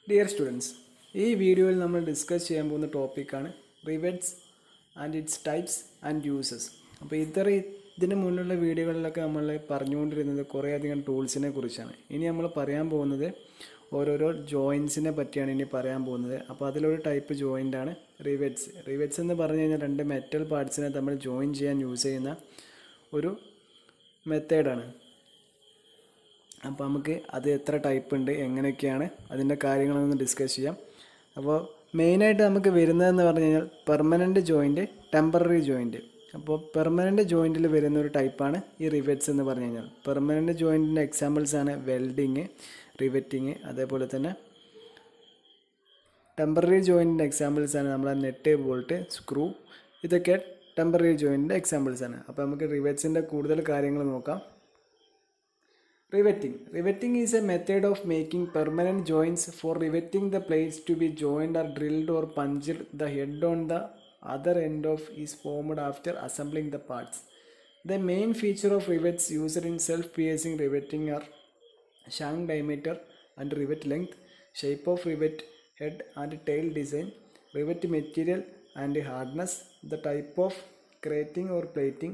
Dear students ഈ വീഡിയോയിൽ നമ്മൾ ഡിസ്കസ് ചെയ്യാൻ പോകുന്ന ടോപ്പിക്കാണ് rivets and its types and uses അപ്പോൾ ഇത്ര ഇതിന് മുന്നിലുള്ള വീഡിയോകളിലൊക്കെ നമ്മൾ പറഞ്ഞുകൊണ്ടിരുന്നത് കുറേയധികം ടൂൾസിനെ കുറിച്ചാണ് ഇനി നമ്മൾ പറയാൻ പോകുന്നത് ഓരോരോ ജോയിൻസിനെ പറ്റിയാണ് ഇനി പറയാൻ പോകുന്നത് അപ്പോൾ അതിലൊരു ടൈപ്പ് ജോയിൻ്റ് ആണ് റിവെറ്റ്സ് റിവെറ്റ്സ് എന്ന് പറഞ്ഞു കഴിഞ്ഞാൽ രണ്ട് മെറ്റൽ പാർട്സിനെ തമ്മിൽ ജോയിൻ ചെയ്യാൻ യൂസ് ചെയ്യുന്ന ഒരു മെത്തേഡാണ് അപ്പോൾ നമുക്ക് അത് എത്ര ടൈപ്പ് ഉണ്ട് എങ്ങനെയൊക്കെയാണ് അതിൻ്റെ കാര്യങ്ങളൊന്ന് ഡിസ്കസ് ചെയ്യാം അപ്പോൾ മെയിനായിട്ട് നമുക്ക് വരുന്നതെന്ന് പറഞ്ഞു കഴിഞ്ഞാൽ പെർമനൻറ്റ് ജോയിൻറ്റ് ടെമ്പററി ജോയിൻറ്റ് അപ്പോൾ പെർമനൻറ്റ് ജോയിൻറ്റിൽ വരുന്ന ഒരു ടൈപ്പാണ് ഈ റിവെറ്റ്സ് എന്ന് പറഞ്ഞു കഴിഞ്ഞാൽ പെർമനൻറ്റ് ജോയിൻറ്റിൻ്റെ എക്സാമ്പിൾസ് ആണ് വെൽഡിങ് റിവെറ്റിങ് അതേപോലെ തന്നെ ടെമ്പററി ജോയിൻറ്റിൻ്റെ എക്സാമ്പിൾസ് ആണ് നമ്മളെ നെറ്റ് ബോൾട്ട് സ്ക്രൂ ഇതൊക്കെ ടെമ്പററി ജോയിൻറ്റിൻ്റെ എക്സാമ്പിൾസ് ആണ് അപ്പോൾ നമുക്ക് റിവെറ്റ്സിൻ്റെ കൂടുതൽ കാര്യങ്ങൾ നോക്കാം Riveting. Riveting is a method of making permanent joints. For riveting the plates to be joined or drilled or punched, the head on the other end of is formed after assembling the parts. The main feature of rivets used in self-piercing riveting are shank diameter and rivet length, shape of rivet head and tail design, rivet material and hardness, the type of grating or plating,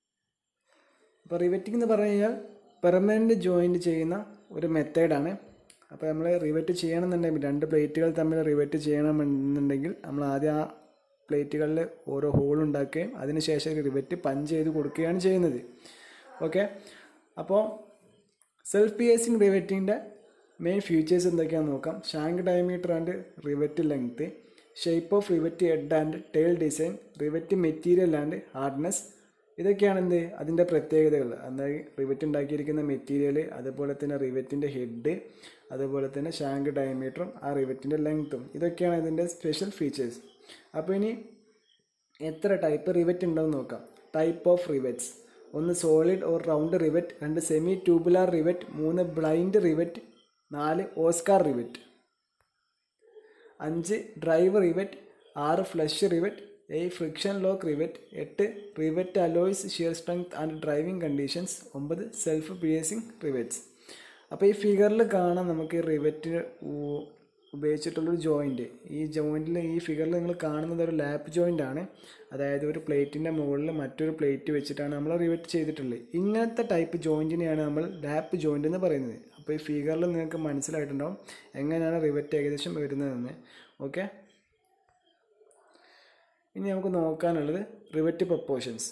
അപ്പോൾ riveting എന്ന് പറഞ്ഞു കഴിഞ്ഞാൽ permanent joint ചെയ്യുന്ന ഒരു മെത്തേഡാണ് അപ്പോൾ നമ്മൾ rivet ചെയ്യണമെന്നുണ്ടെങ്കിൽ രണ്ട് പ്ലേറ്റുകൾ തമ്മിൽ റിവെറ്റ് ചെയ്യണമെന്നുണ്ടെങ്കിൽ നമ്മൾ ആദ്യം ആ പ്ലേറ്റുകളിൽ ഓരോ ഹോൾ ഉണ്ടാക്കുകയും അതിനുശേഷം റിവെറ്റ് പഞ്ച് ചെയ്ത് കൊടുക്കുകയാണ് ചെയ്യുന്നത് ഓക്കെ അപ്പോൾ സെൽഫ് പിയേഴ്സിങ് റിവെറ്റിൻ്റെ മെയിൻ ഫീച്ചേഴ്സ് എന്തൊക്കെയാണെന്ന് നോക്കാം shank diameter and rivet length shape of rivet head and tail design rivet material and hardness ഇതൊക്കെയാണ് എന്ത് അതിൻ്റെ പ്രത്യേകതകൾ അതായത് റിവറ്റ് ഉണ്ടാക്കിയിരിക്കുന്ന മെറ്റീരിയൽ അതുപോലെ തന്നെ റിവറ്റിൻ്റെ ഹെഡ് അതുപോലെ തന്നെ ഷാങ്ക് ഡയമീറ്ററും ആ റിവറ്റിൻ്റെ ലെങ്ത്തും ഇതൊക്കെയാണ് ഇതിൻ്റെ സ്പെഷ്യൽ ഫീച്ചേഴ്സ് അപ്പോൾ ഇനി എത്ര ടൈപ്പ് റിവറ്റ് ഉണ്ടെന്ന് നോക്കാം ടൈപ്പ് ഓഫ് റിവറ്റ്സ് ഒന്ന് സോളിഡ് ഓർ റൗണ്ട് റിവറ്റ് രണ്ട് സെമി ട്യൂബുലാർ റിവറ്റ് മൂന്ന് ബ്ലൈൻഡ് റിവറ്റ് നാല് ഓസ്കാർ റിവറ്റ് അഞ്ച് ഡ്രൈവ് റിവറ്റ് ആറ് ഫ്ലഷ് റിവറ്റ് ഏഴ് ഫ്രിക്ഷൻ ലോക്ക് റിവറ്റ് എട്ട് rivet alloys shear strength and driving conditions ഒമ്പത് സെൽഫ് പിയേഴ്സിംഗ് റിവറ്റ്സ് അപ്പോൾ ഈ ഫിഗറിൽ കാണാം നമുക്ക് റിവറ്റ് ഉപയോഗിച്ചിട്ടുള്ളൊരു ജോയിൻറ്റ് ഈ ജോയിൻറ്റിൽ ഈ ഫിഗറിൽ നിങ്ങൾ കാണുന്നത് ഒരു ലാപ്പ് ജോയിൻ്റ് ആണ് അതായത് ഒരു പ്ലേറ്റിൻ്റെ മുകളിൽ മറ്റൊരു പ്ലേറ്റ് വെച്ചിട്ടാണ് നമ്മൾ റിവറ്റ് ചെയ്തിട്ടുള്ളത് ഇങ്ങനത്തെ ടൈപ്പ് ജോയിൻറ്റിനെയാണ് നമ്മൾ ലാപ്പ് ജോയിൻ്റ് എന്ന് പറയുന്നത് അപ്പോൾ ഈ ഫിഗറിൽ നിങ്ങൾക്ക് മനസ്സിലായിട്ടുണ്ടാവും എങ്ങനെയാണ് റിവറ്റ് ഏകദേശം വരുന്നതെന്ന് ഓക്കെ ഇനി നമുക്ക് നോക്കാനുള്ളത് rivet proportions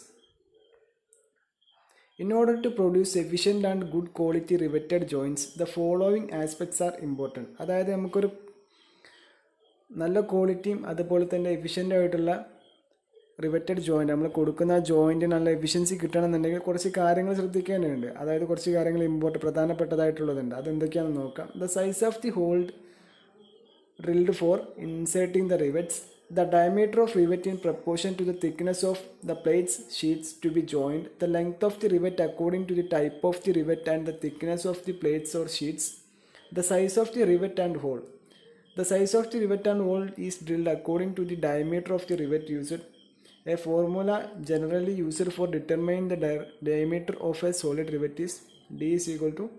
in order to produce efficient and good quality riveted joints the following aspects are important അതായത് നമുക്കൊരു നല്ല ക്വാളിറ്റിയും അതുപോലെ തന്നെ എഫിഷ്യൻ്റ് ആയിട്ടുള്ള റിവറ്റഡ് ജോയിൻ്റ് നമ്മൾ കൊടുക്കുന്ന ആ ജോയിൻറ്റ് നല്ല എഫിഷ്യൻസി കിട്ടണമെന്നുണ്ടെങ്കിൽ കുറച്ച് കാര്യങ്ങൾ ശ്രദ്ധിക്കേണ്ടതുണ്ട് അതായത് കുറച്ച് കാര്യങ്ങൾ ഇമ്പോർട്ട് പ്രധാനപ്പെട്ടതായിട്ടുള്ളതുണ്ട് അതെന്തൊക്കെയാണെന്ന് നോക്കാം the size of the hole drilled for inserting the rivets the diameter of rivet in proportion to the thickness of the plates sheets to be joined, the length of the rivet according to the type of the rivet and the thickness of the plates or sheets, the size of the rivet and hole. The size of the rivet and hole is drilled according to the diameter of the rivet used. A formula generally used for determining the di- diameter of a solid rivet is d is equal to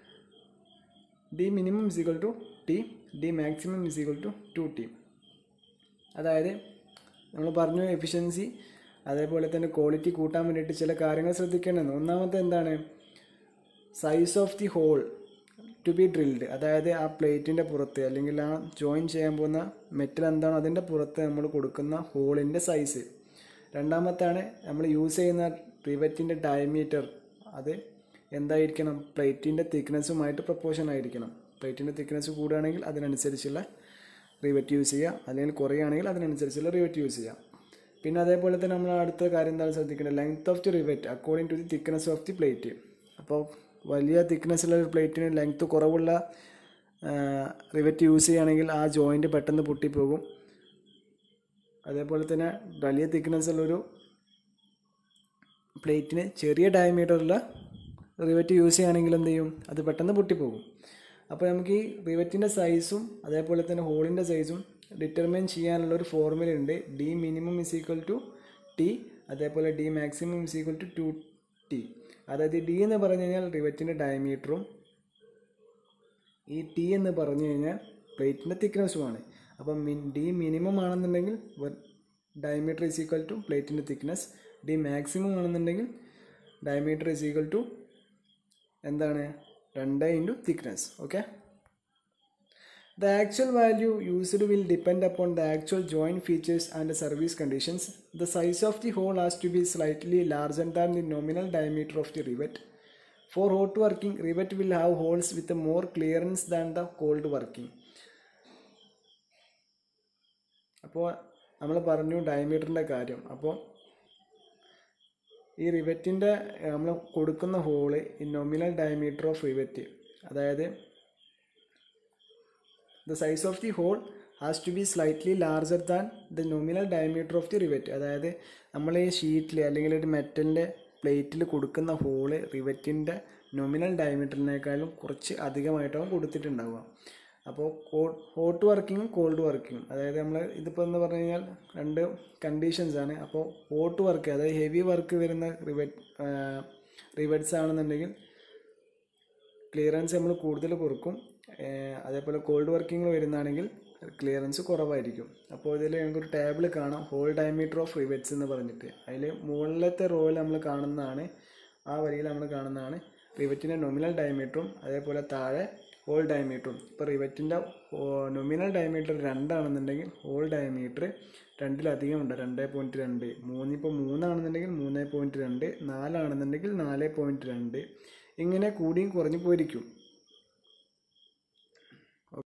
d minimum is equal to t, d maximum is equal to 2t. അതായത് നമ്മൾ പറഞ്ഞു efficiency അതേപോലെ തന്നെ quality കൂട്ടാൻ വേണ്ടിയിട്ട് ചില കാര്യങ്ങൾ ശ്രദ്ധിക്കേണ്ടത് ഒന്നാമത്തെ എന്താണ് size of the hole to be drilled അതായത് ആ പ്ലേറ്റിൻ്റെ പുറത്ത് അല്ലെങ്കിൽ ആ ജോയിൻ ചെയ്യാൻ പോകുന്ന മെറ്റൽ എന്താണോ അതിൻ്റെ പുറത്ത് നമ്മൾ കൊടുക്കുന്ന ഹോളിൻ്റെ സൈസ് രണ്ടാമത്താണ് നമ്മൾ യൂസ് ചെയ്യുന്ന റിവറ്റിൻ്റെ ഡയമീറ്റർ അത് എന്തായിരിക്കണം പ്ലേറ്റിൻ്റെ തിക്നെസ്സുമായിട്ട് പ്രപ്പോർഷൻ ആയിരിക്കണം പ്ലേറ്റിൻ്റെ തിക്നെസ് കൂടുകയാണെങ്കിൽ അതിനനുസരിച്ചുള്ള റിവറ്റ് യൂസ് ചെയ്യുക അല്ലെങ്കിൽ കുറയുകയാണെങ്കിൽ അതിനനുസരിച്ചുള്ള റിവറ്റ് യൂസ് ചെയ്യാം പിന്നെ അതേപോലെ തന്നെ നമ്മൾ അടുത്ത കാര്യം എന്താണ് ശ്രദ്ധിക്കേണ്ടത് length of the rivet according to the thickness of the plate അപ്പോൾ വലിയ തിക്നെസ്സുള്ള ഒരു പ്ലേറ്റിന് ലെങ്ത് കുറവുള്ള റിവറ്റ് യൂസ് ചെയ്യുകയാണെങ്കിൽ ആ ജോയിൻറ്റ് പെട്ടെന്ന് പൊട്ടിപ്പോകും അതേപോലെ തന്നെ വലിയ തിക്നെസ് ഉള്ളൊരു പ്ലേറ്റിന് ചെറിയ ഡയമീറ്ററുള്ള റിവറ്റ് യൂസ് ചെയ്യുകയാണെങ്കിൽ എന്ത് ചെയ്യും അത് പെട്ടെന്ന് പൊട്ടിപ്പോകും അപ്പോൾ നമുക്ക് ഈ റിവറ്റിൻ്റെ സൈസും അതേപോലെ തന്നെ ഹോളിൻ്റെ സൈസും ഡിറ്റർമൈൻ ചെയ്യാനുള്ള ഒരു ഫോർമുല ഉണ്ട് D minimum is equal to T അതേപോലെ D maximum is equal to two T അതായത് ഡി എന്ന് പറഞ്ഞു കഴിഞ്ഞാൽ റിവറ്റിൻ്റെ ഡയമീറ്ററും ഈ ടി എന്ന് പറഞ്ഞു കഴിഞ്ഞാൽ പ്ലേറ്റിൻ്റെ തിക്നെസ്സുമാണ് അപ്പം മിൻ ഡി മിനിമം ആണെന്നുണ്ടെങ്കിൽ ഡയമീറ്റർ ഈസ് ഈക്വൽ ടു പ്ലേറ്റിൻ്റെ തിക്നെസ് ഡി മാക്സിമം ആണെന്നുണ്ടെങ്കിൽ ഡയമീറ്റർ ഈസ് ഈക്വൽ ടു എന്താണ് രണ്ട് into thickness okay The actual value used will depend upon the actual joint features and the service conditions. The size of the hole has to be slightly larger than the nominal diameter of the rivet. For hot working, rivet will have holes with a more clearance than the cold working. അപ്പോൾ നമ്മൾ പറഞ്ഞു ഡയമീറ്ററിൻ്റെ കാര്യം അപ്പോൾ ഈ റിവറ്റിൻ്റെ നമ്മൾ കൊടുക്കുന്ന hole ഈ nominal diameter of rivet അതായത് the size of the hole has to be slightly larger than the nominal diameter of the rivet അതായത് നമ്മൾ ഈ ഷീറ്റിൽ അല്ലെങ്കിൽ ഒരു മെറ്റലിൻ്റെ പ്ലേറ്റിൽ കൊടുക്കുന്ന ഹോള് റിവറ്റിൻ്റെ നോമിനൽ ഡയമീറ്ററിനേക്കാളും കുറച്ച് അധികമായിട്ടാവും കൊടുത്തിട്ടുണ്ടാവുക അപ്പോൾ ഹോട്ട് വർക്കിങ്ങും കോൾഡ് വർക്കിങ്ങും അതായത് നമ്മൾ ഇതിപ്പോൾ എന്ന് പറഞ്ഞു കഴിഞ്ഞാൽ രണ്ട് കണ്ടീഷൻസ് ആണ് അപ്പോൾ ഹോട്ട് വർക്ക് അതായത് ഹെവി വർക്ക് വരുന്ന റിവറ്റ് റിവറ്റ്സ് ആണെന്നുണ്ടെങ്കിൽ ക്ലിയറൻസ് നമ്മൾ കൂടുതൽ കൊടുക്കും ഏഹ് അതേപോലെ കോൾഡ് വർക്കിംഗ് വരുന്നതാണെങ്കിൽ ക്ലിയറൻസ് കുറവായിരിക്കും അപ്പോൾ ഇതിൽ ഞങ്ങൾക്കൊരു ടേബിൾ കാണാം ഹോൾ ഡയമീറ്റർ ഓഫ് റിവറ്റ്സ് എന്ന് പറഞ്ഞിട്ട് അതിൽ മുകളിലത്തെ റോയിൽ നമ്മൾ കാണുന്നതാണ് ആ വരിയിൽ നമ്മൾ കാണുന്നതാണ് റിവറ്റിൻ്റെ നൊമിനൽ ഡയമീറ്ററും അതേപോലെ താഴെ ഹോൾ ഡയമീറ്ററും ഇപ്പോൾ റിവറ്റിൻ്റെ നൊമിനൽ ഡയമീറ്റർ രണ്ടാണെന്നുണ്ടെങ്കിൽ ഹോൾ ഡയമീറ്റർ രണ്ടിലധികം ഉണ്ട് രണ്ട് പോയിൻറ്റ് രണ്ട് മൂന്നിപ്പോൾ മൂന്നാണെന്നുണ്ടെങ്കിൽ മൂന്ന് പോയിൻറ്റ് രണ്ട് നാലാണെന്നുണ്ടെങ്കിൽ നാല് പോയിൻറ്റ് രണ്ട് ഇങ്ങനെ കൂടിയും കുറഞ്ഞു പോയിരിക്കും